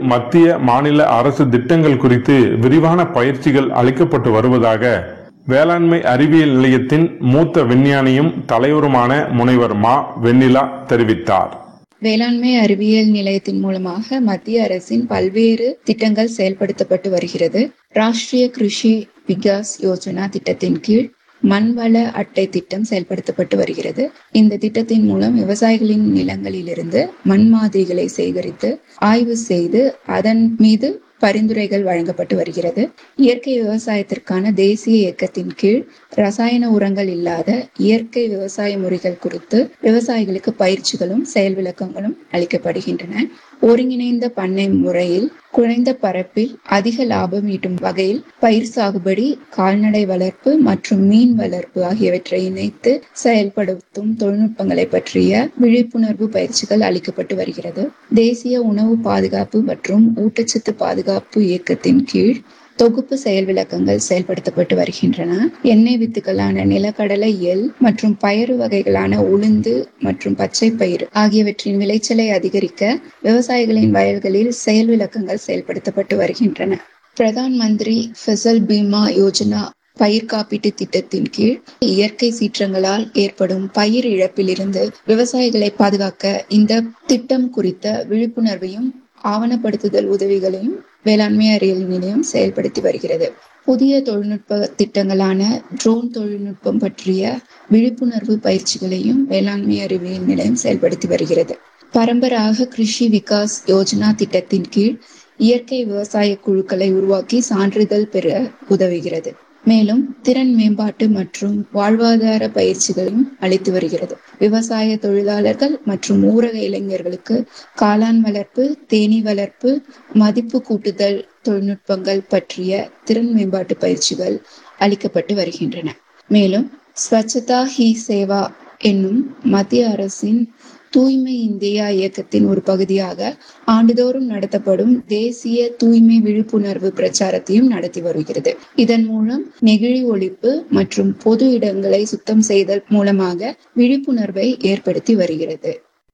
மத்திய மாநில அரசு திட்டங்கள் குறித்து விரிவான பயிற்சிகள் அளிக்கப்பட்டு வருவதாக வேளாண்மை அறிவியல் நிலையத்தின் மூத்த விஞ்ஞானியும் தலைவருமான முனைவர் மா வெண்ணிலா தெரிவித்தார் வேளாண்மை அறிவியல் நிலையத்தின் மூலமாக மத்திய அரசின் பல்வேறு திட்டங்கள் செயல்படுத்தப்பட்டு வருகிறது ராஷ்டிரிய கிருஷி விகாஸ் யோஜனா திட்டத்தின் கீழ் மண்வள அட்டை திட்டம் செயல்படுத்தப்பட்டு வருகிறது இந்த திட்டத்தின் மூலம் விவசாயிகளின் நிலங்களிலிருந்து மண் மாதிரிகளை சேகரித்து ஆய்வு செய்து அதன் மீது பரிந்துரைகள் வழங்கப்பட்டு வருகிறது இயற்கை விவசாயத்திற்கான தேசிய இயக்கத்தின் கீழ் ரசாயன உரங்கள் இல்லாத இயற்கை விவசாய முறைகள் குறித்து விவசாயிகளுக்கு பயிற்சிகளும் செயல் விளக்கங்களும் அளிக்கப்படுகின்றன ஒருங்கிணைந்த பண்ணை முறையில் குறைந்த பரப்பில் அதிக லாபம் ஈட்டும் வகையில் பயிர் சாகுபடி கால்நடை வளர்ப்பு மற்றும் மீன் வளர்ப்பு ஆகியவற்றை இணைத்து செயல்படுத்தும் தொழில்நுட்பங்களை பற்றிய விழிப்புணர்வு பயிற்சிகள் அளிக்கப்பட்டு வருகிறது தேசிய உணவு பாதுகாப்பு மற்றும் ஊட்டச்சத்து பாதுகாப்பு இயக்கத்தின் கீழ் தொகுப்பு செயல் விளக்கங்கள் செயல்படுத்தப்பட்டு வருகின்றன எண்ணெய் வித்துக்களான நிலக்கடலை எல் மற்றும் பயறு வகைகளான உளுந்து மற்றும் பச்சை பயிர் ஆகியவற்றின் விளைச்சலை அதிகரிக்க விவசாயிகளின் வயல்களில் செயல் விளக்கங்கள் செயல்படுத்தப்பட்டு வருகின்றன பிரதான் மந்திரி ஃபசல் பீமா யோஜனா பயிர் காப்பீட்டு திட்டத்தின் கீழ் இயற்கை சீற்றங்களால் ஏற்படும் பயிர் இழப்பிலிருந்து விவசாயிகளை பாதுகாக்க இந்த திட்டம் குறித்த விழிப்புணர்வையும் ஆவணப்படுத்துதல் உதவிகளையும் வேளாண்மை அறிவியல் நிலையம் செயல்படுத்தி வருகிறது புதிய தொழில்நுட்ப திட்டங்களான ட்ரோன் தொழில்நுட்பம் பற்றிய விழிப்புணர்வு பயிற்சிகளையும் வேளாண்மை அறிவியல் நிலையம் செயல்படுத்தி வருகிறது பரம்பராக கிருஷி விகாஸ் யோஜனா திட்டத்தின் கீழ் இயற்கை விவசாய குழுக்களை உருவாக்கி சான்றிதழ் பெற உதவுகிறது மேலும் திறன் மேம்பாட்டு மற்றும் வாழ்வாதார பயிற்சிகளையும் அளித்து வருகிறது விவசாய தொழிலாளர்கள் மற்றும் ஊரக இளைஞர்களுக்கு காளான் வளர்ப்பு தேனீ வளர்ப்பு மதிப்பு கூட்டுதல் தொழில்நுட்பங்கள் பற்றிய திறன் மேம்பாட்டு பயிற்சிகள் அளிக்கப்பட்டு வருகின்றன மேலும் ஸ்வச்சதா ஹி சேவா என்னும் மத்திய அரசின் தூய்மை இந்தியா இயக்கத்தின் ஒரு பகுதியாக ஆண்டுதோறும் நடத்தப்படும் தேசிய தூய்மை விழிப்புணர்வு பிரச்சாரத்தையும் நடத்தி வருகிறது இதன் மூலம் நெகிழி ஒழிப்பு மற்றும் பொது இடங்களை சுத்தம் செய்தல் மூலமாக விழிப்புணர்வை ஏற்படுத்தி வருகிறது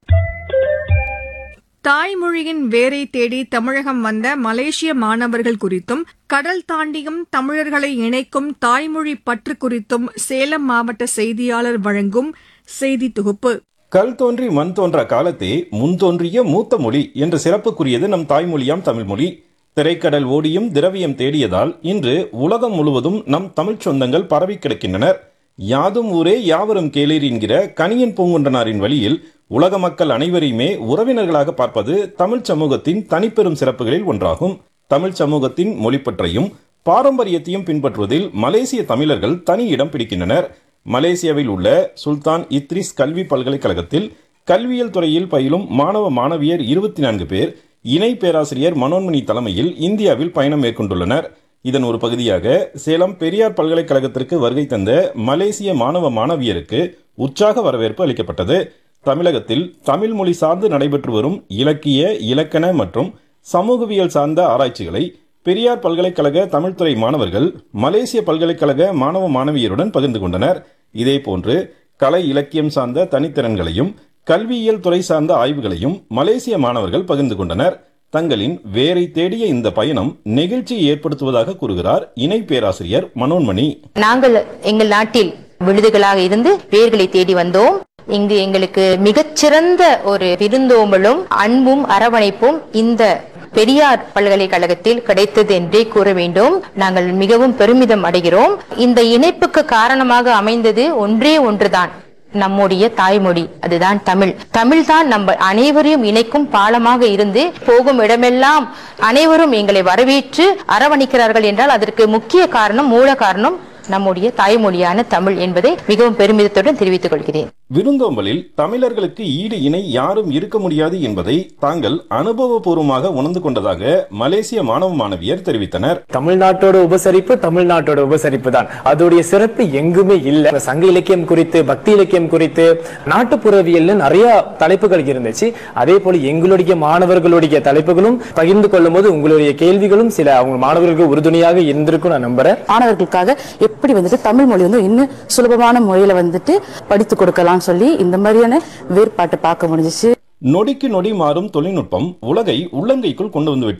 தாய்மொழியின் வேரை தேடி தமிழகம் வந்த மலேசிய மாணவர்கள் குறித்தும் கடல் தாண்டியும் தமிழர்களை இணைக்கும் தாய்மொழி பற்று குறித்தும் சேலம் மாவட்ட செய்தியாளர் வழங்கும் செய்தி தொகுப்பு கல் தோன்றி மண் தோன்ற காலத்தே முன் தோன்றிய மூத்த மொழி என்ற சிறப்புக்குரியது நம் தாய்மொழியாம் தமிழ்மொழி திரைக்கடல் ஓடியும் திரவியம் தேடியதால் இன்று உலகம் முழுவதும் நம் தமிழ்ச் சொந்தங்கள் பரவி கிடக்கின்றனர் யாதும் ஊரே யாவரும் கேளீர் என்கிற கணியன் பூங்குன்றனாரின் வழியில் உலக மக்கள் அனைவரையுமே உறவினர்களாக பார்ப்பது தமிழ் சமூகத்தின் தனிப்பெரும் சிறப்புகளில் ஒன்றாகும் தமிழ் சமூகத்தின் மொழிப்பற்றையும் பாரம்பரியத்தையும் பின்பற்றுவதில் மலேசிய தமிழர்கள் தனி இடம் பிடிக்கின்றனர் மலேசியாவில் உள்ள சுல்தான் இத்ரிஸ் கல்வி பல்கலைக்கழகத்தில் கல்வியியல் துறையில் பயிலும் மாணவ மாணவியர் இருபத்தி நான்கு பேர் இணை பேராசிரியர் மனோன்மணி தலைமையில் இந்தியாவில் பயணம் மேற்கொண்டுள்ளனர் இதன் ஒரு பகுதியாக சேலம் பெரியார் பல்கலைக்கழகத்திற்கு வருகை தந்த மலேசிய மாணவ மாணவியருக்கு உற்சாக வரவேற்பு அளிக்கப்பட்டது தமிழகத்தில் தமிழ் மொழி சார்ந்து நடைபெற்று வரும் இலக்கிய இலக்கண மற்றும் சமூகவியல் சார்ந்த ஆராய்ச்சிகளை பெரியார் பல்கலைக்கழக தமிழ்துறை மாணவர்கள் மலேசிய பல்கலைக்கழக மாணவ மாணவியருடன் பகிர்ந்து கொண்டனர் இதேபோன்று கலை இலக்கியம் சார்ந்த தனித்திறன்களையும் கல்வியியல் துறை சார்ந்த ஆய்வுகளையும் மலேசிய மாணவர்கள் பகிர்ந்து கொண்டனர் தங்களின் வேரை தேடிய இந்த பயணம் நெகிழ்ச்சியை ஏற்படுத்துவதாக கூறுகிறார் இணை பேராசிரியர் மனோன்மணி நாங்கள் எங்கள் நாட்டில் விடுதிகளாக இருந்து வேர்களை தேடி வந்தோம் இங்கு எங்களுக்கு மிகச்சிறந்த ஒரு விருந்தோம்பலும் அன்பும் அரவணைப்பும் இந்த பெரியார் பல்கலைக்கழகத்தில் கிடைத்தது என்றே கூற வேண்டும் நாங்கள் மிகவும் பெருமிதம் அடைகிறோம் இந்த இணைப்புக்கு காரணமாக அமைந்தது ஒன்றே ஒன்றுதான் நம்முடைய தாய்மொழி அதுதான் தமிழ் தமிழ் தான் நம்ம அனைவரையும் இணைக்கும் பாலமாக இருந்து போகும் இடமெல்லாம் அனைவரும் எங்களை வரவேற்று அரவணைக்கிறார்கள் என்றால் அதற்கு முக்கிய காரணம் மூல காரணம் நம்முடைய தாய்மொழியான தமிழ் என்பதை மிகவும் பெருமிதத்துடன் தெரிவித்துக் கொள்கிறேன் விருந்தோம்பலில் தமிழர்களுக்கு ஈடு இணை யாரும் இருக்க முடியாது என்பதை தாங்கள் அனுபவபூர்வமாக உணர்ந்து கொண்டதாக மலேசிய மாணவ மாணவியர் தெரிவித்தனர் தமிழ்நாட்டோட உபசரிப்பு தமிழ்நாட்டோட உபசரிப்பு தான் அதோடைய சிறப்பு எங்குமே இல்ல சங்க இலக்கியம் குறித்து பக்தி இலக்கியம் குறித்து நாட்டுப்புறவியல்னு நிறைய தலைப்புகள் இருந்துச்சு அதே போல எங்களுடைய மாணவர்களுடைய தலைப்புகளும் பகிர்ந்து கொள்ளும் போது உங்களுடைய கேள்விகளும் சில அவங்க மாணவர்களுக்கு உறுதுணையாக இருந்திருக்கும் நான் நம்புறேன் மாணவர்களுக்காக எப்படி வந்துட்டு தமிழ் மொழி வந்து இன்னும் சுலபமான முறையில வந்துட்டு படித்து கொடுக்கலாம் சொல்லி இந்த மாதிரியான வேறுபாட்டை பார்க்க முடிஞ்சிச்சு நொடிக்கு நொடி மாறும் தொழில்நுட்பம் உலகை உள்ளங்கைக்குள் கொண்டு வந்துவிட்டது